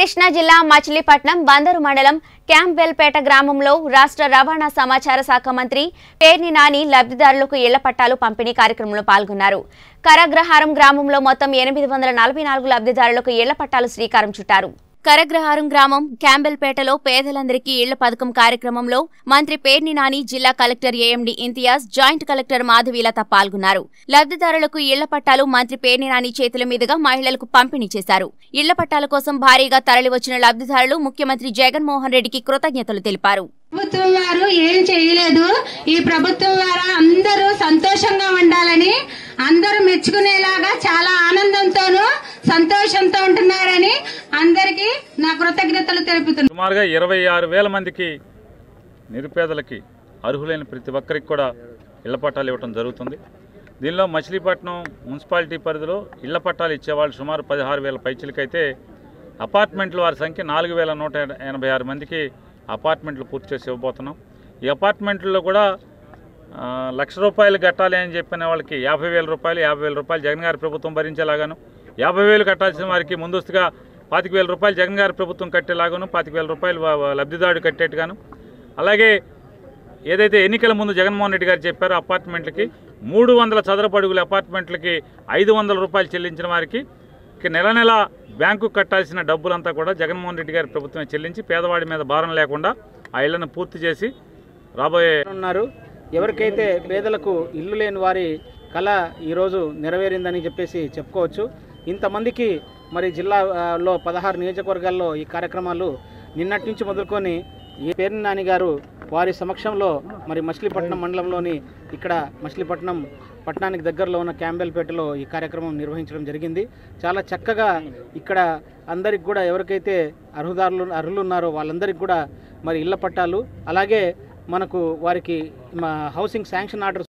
కృష్ణా జిల్లా మచిలీపట్నం బందరు మండలం క్యాంప్బెల్పేట గ్రామంలో రాష్ట్ర రవాణా సమాచార శాఖ మంత్రి పేర్ని నాని లబ్ధిదారులకు ఇళ్ల పట్టాలు పంపిణీ కార్యక్రమంలో పాల్గొన్నారు కరగ్రహారం గ్రామంలో మొత్తం ఎనిమిది వందల నలభై నాలుగు లబ్ధిదారులకు ఇళ్ల పట్టాలు శ్రీకారం చుట్టారు కరగ్రహారం గ్రామం క్యాంబెల్పేటలో పేదలందరికీ ఇళ్ల పథకం కార్యక్రమంలో మంత్రి పేర్ని నాని జిల్లా collector AMD Imtiaz joint collector Madhavilatha పాల్గొన్నారు లబ్ధిదారులకు ఇళ్ల పట్టాలు మంత్రి పేర్ని నాని చేతుల మీదుగా మహిళలకు పంపిణీ చేశారు ఇళ్ల పట్టాల కోసం భారీగా తరలివచ్చిన లబ్ధిదారులు ముఖ్యమంత్రి జగన్మోహన్ రెడ్డికి కృతజ్ఞతలు తెలిపారు ప్రభుత్వం వారు ఏం చేయలేదు ఈ ప్రభుత్వం వారు అందరూ సంతోషంగా ఉండాలని అందరూ మెచ్చుకునేలాగా చాలా ఆనందంతోనూ సంతోషంతో ఉంటున్నారని అందరికీ నా కృతజ్ఞతలు తెలుపుతున్నాను సుమారుగా ఇరవై ఆరు వేల మందికి నిరుపేదలకి అర్హులైన ప్రతి ఒక్కరికి కూడా ఇళ్ల పట్టాలు ఇవ్వడం జరుగుతుంది దీనిలో మచిలీపట్నం మున్సిపాలిటీ పరిధిలో ఇళ్ల పట్టాలు ఇచ్చేవాళ్ళు సుమారు పదహారు వేల పైచిలకైతే అపార్ట్మెంట్ల వారి సంఖ్య నాలుగు వేల నూట ఎనభై ఆరు మందికి అపార్ట్మెంట్లు పూర్తి చేసి ఇవ్వబోతున్నాం ఈ అపార్ట్మెంట్లలో కూడా ఆ, లక్ష రూపాయలు కట్టాలి అని చెప్పిన వాళ్ళకి యాభై వేల రూపాయలు యాభై వేల రూపాయలు జగన్ గారి ప్రభుత్వం భరించేలాగాను యాభై వేలు కట్టాల్సిన వారికి ముందస్తుగా పాతిక వేల రూపాయలు జగన్ గారి ప్రభుత్వం కట్టేలాగాను పాతిక వేల రూపాయలు వా- వా- లబ్ధిదారుడు కట్టేట్టుగాను అలాగే ఏదైతే ఎన్నికల ముందు జగన్మోహన్ రెడ్డి గారు చెప్పారో అపార్ట్మెంట్లకి మూడు వందల చదరపు అడుగుల అపార్ట్మెంట్లకి ఐదు వందల రూపాయలు చెల్లించిన వారికి ఇక నెల నెల బ్యాంకు కట్టాల్సిన డబ్బులంతా కూడా జగన్మోహన్ రెడ్డి గారి ప్రభుత్వమే చెల్లించి పేదవాడి మీద భారం లేకుండా ఆ ఇళ్లను పూర్తి చేసి రాబోయే ఉన్నారు ఎవరికైతే పేదలకు ఇల్లు లేని వారి కళ ఈరోజు నెరవేరిందని చెప్పేసి చెప్పుకోవచ్చు ఇంతమందికి మరి జిల్లాలో పదహారు నియోజకవర్గాల్లో ఈ కార్యక్రమాలు నిన్నటి నుంచి మొదలుకొని ఈ పేరు నాని గారు వారి సమక్షంలో మరి మచిలీపట్నం మండలంలోని ఇక్కడ మచిలీపట్నం పట్టణానికి దగ్గరలో ఉన్న క్యాంబెల్పేటలో ఈ కార్యక్రమం నిర్వహించడం జరిగింది చాలా చక్కగా ఇక్కడ అందరికి కూడా ఎవరికైతే అర్హుదారులు అర్హులు ఉన్నారో వాళ్ళందరికీ కూడా మరి ఇళ్ల పట్టాలు అలాగే మనకు వారికి మా హౌసింగ్ శాంక్షన్ ఆర్డర్